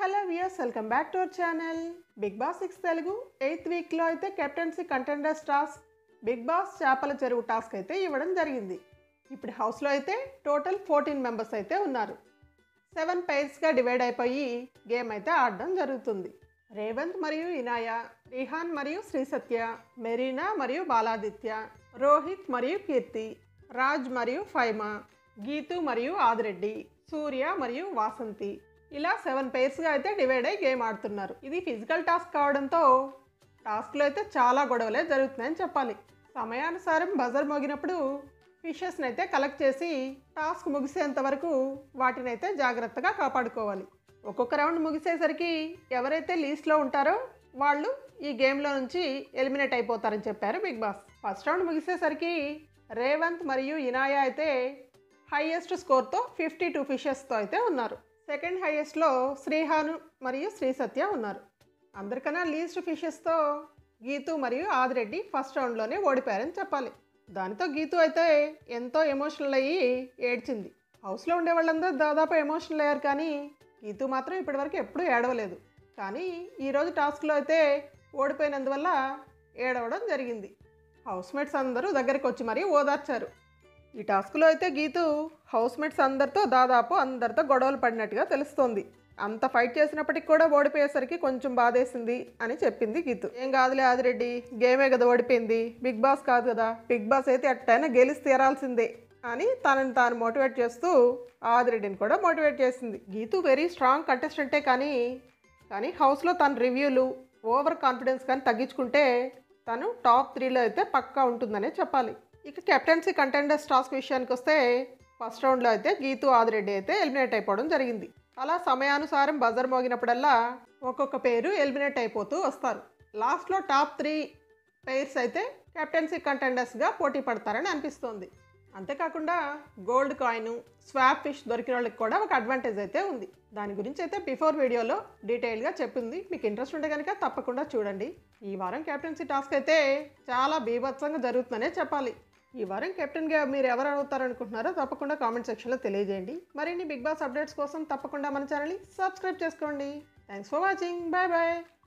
hello viewers welcome back to our channel Big Boss six Telugu eighth వీక్లో అయితే captaincy contenders task Big Boss చేపల చెరువు task అయితే ఇవ్వడం జరిగింది ఇప్పుడు హౌస్లో అయితే టోటల్ ఫోర్టీన్ మెంబర్స్ అయితే ఉన్నారు సెవెన్ పైర్స్గా డివైడ్ అయిపోయి గేమ్ అయితే ఆడడం జరుగుతుంది రేవంత్ మరియు ఇనాయ రిహాన్ మరియు శ్రీసత్య మెరీనా మరియు బాలాదిత్య రోహిత్ మరియు కీర్తి రాజ్ మరియు ఫైమా గీతు మరియు ఆదిరెడ్డి సూర్య మరియు వాసంతి ఇలా సెవెన్ పేర్స్గా అయితే డివైడ్ అయ్యి గేమ్ ఆడుతున్నారు ఇది ఫిజికల్ టాస్క్ కావడంతో టాస్క్లో అయితే చాలా గొడవలే జరుగుతున్నాయని చెప్పాలి సమయానుసారం బజర్ మోగినప్పుడు ఫిషెస్ని అయితే కలెక్ట్ చేసి టాస్క్ ముగిసేంత వరకు వాటిని అయితే జాగ్రత్తగా కాపాడుకోవాలి ఒక్కొక్క రౌండ్ ముగిసేసరికి ఎవరైతే లీస్ట్లో ఉంటారో వాళ్ళు ఈ గేమ్లో నుంచి ఎలిమినేట్ అయిపోతారని చెప్పారు బిగ్ బాస్ ఫస్ట్ రౌండ్ ముగిసేసరికి రేవంత్ మరియు ఇనాయ అయితే హైయెస్ట్ స్కోర్తో ఫిఫ్టీ టూ ఫిషెస్తో అయితే ఉన్నారు సెకండ్ హైయెస్ట్లో శ్రీహాను మరియు శ్రీ సత్య ఉన్నారు అందరికన్నా లీస్ట్ ఫిషెస్తో గీతు మరియు ఆదిరెడ్డి ఫస్ట్ రౌండ్లోనే ఓడిపోయారని చెప్పాలి దానితో గీతు అయితే ఎంతో ఎమోషనల్ అయ్యి ఏడ్చింది హౌస్లో ఉండే వాళ్ళందరూ దాదాపు ఎమోషనల్ అయ్యారు కానీ గీతు మాత్రం ఇప్పటివరకు ఎప్పుడూ ఏడవలేదు కానీ ఈరోజు టాస్క్లో అయితే ఓడిపోయినందువల్ల ఏడవడం జరిగింది హౌస్మేట్స్ అందరూ దగ్గరికి వచ్చి మరీ ఓదార్చారు ఈ టాస్క్లో అయితే గీతు హౌస్మేట్స్ అందరితో దాదాపు అందరితో గొడవలు పడినట్టుగా తెలుస్తోంది అంత ఫైట్ చేసినప్పటికి కూడా ఓడిపోయేసరికి కొంచెం బాధేసింది అని చెప్పింది గీతు ఏం కాదులే ఆదిరెడ్డి గేమే కదా ఓడిపోయింది బిగ్ బాస్ కాదు కదా బిగ్ బాస్ అయితే ఎట్టయినా గెలిచి తీరాల్సిందే అని తనని తాను మోటివేట్ చేస్తూ ఆదిరెడ్డిని కూడా మోటివేట్ చేసింది గీతు వెరీ స్ట్రాంగ్ కంటెస్టెంటే కానీ కానీ హౌస్లో తన రివ్యూలు ఓవర్ కాన్ఫిడెన్స్ కానీ తగ్గించుకుంటే తను టాప్ త్రీలో అయితే పక్కా ఉంటుందనే చెప్పాలి ఇక కెప్టెన్సీ కంటెండర్స్ టాస్క్ విషయానికి వస్తే ఫస్ట్ రౌండ్లో అయితే గీతు ఆదిరెడ్డి అయితే ఎలిమినేట్ అయిపోవడం జరిగింది అలా సమయానుసారం బజర్ మోగినప్పుడల్లా ఒక్కొక్క పేరు ఎలిమినేట్ అయిపోతూ వస్తారు లాస్ట్లో టాప్ త్రీ పేర్స్ అయితే కెప్టెన్సీ కంటెండర్స్గా పోటీ పడతారని అనిపిస్తోంది అంతేకాకుండా గోల్డ్ కాయిన్ స్వాప్ ఫిష్ దొరికిన వాళ్ళకి కూడా ఒక అడ్వాంటేజ్ అయితే ఉంది దాని గురించి అయితే బిఫోర్ వీడియోలో డీటెయిల్గా చెప్పింది మీకు ఇంట్రెస్ట్ ఉంటే కనుక తప్పకుండా చూడండి ఈ వారం కెప్టెన్సీ టాస్క్ అయితే చాలా బీభత్సంగా జరుగుతుందనే చెప్పాలి ఈ వారం కెప్టెన్గా మీరు ఎవరు అవుతారనుకుంటున్నారో తప్పకుండా కామెంట్ సెక్షన్లో తెలియజేయండి మరిన్ని బిగ్ బాస్ అప్డేట్స్ కోసం తప్పకుండా మన ఛానల్ని సబ్స్క్రైబ్ చేసుకోండి thanks for watching bye bye